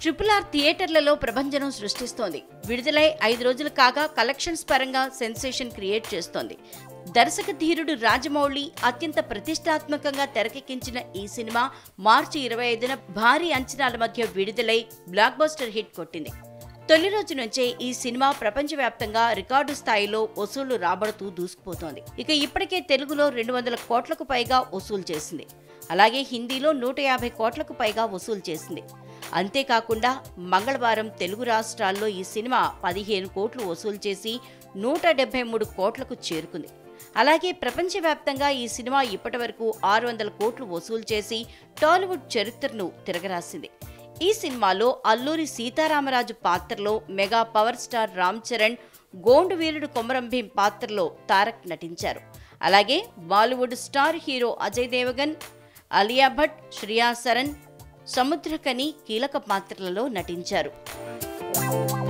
triple R థియేటర్లలో ప్రభంజనం సృష్టిస్తోంది విడుదలై ఐదు రోజులు కాగా కలెక్షన్స్ పరంగా సెన్సేషన్ క్రియేట్ చేస్తోంది దర్శక ధీరుడు రాజమౌళి అత్యంత ప్రతిష్టాత్మకంగా తెరకెక్కించిన ఈ సినిమా మార్చి ఇరవై ఐదున భారీ అంచనాల మధ్య విడుదలై బ్లాక్ బస్టర్ హిట్ కొట్టింది తొలి రోజు నుంచే ఈ సినిమా ప్రపంచవ్యాప్తంగా రికార్డు స్థాయిలో వసూళ్లు రాబడుతూ దూసుకుపోతోంది ఇక ఇప్పటికే తెలుగులో రెండు వందల కోట్లకు పైగా వసూలు చేసింది అలాగే హిందీలో నూట యాభై కోట్లకు పైగా వసూలు చేసింది అంతేకాకుండా మంగళవారం తెలుగు రాష్ట్రాల్లో ఈ సినిమా పదిహేను కోట్లు వసూలు చేసి నూట డెబ్బై మూడు కోట్లకు చేరుకుంది అలాగే ప్రపంచవ్యాప్తంగా ఈ సినిమా ఇప్పటివరకు ఆరు వందల కోట్లు వసూలు చేసి టాలీవుడ్ చరిత్రను తిరగరాసింది ఈ సినిమాలో అల్లూరి సీతారామరాజు పాత్రలో mega power star Ram Charan గోండు వీరుడు కొమరం భీం పాత్రలో తారక్ నటించారు అలాగే బాలీవుడ్ స్టార్ హీరో అజయ్ దేవగన్ అలియా భట్ శ్రియా సరన్ సముద్రకని కీలక పాత్రలలో నటించారు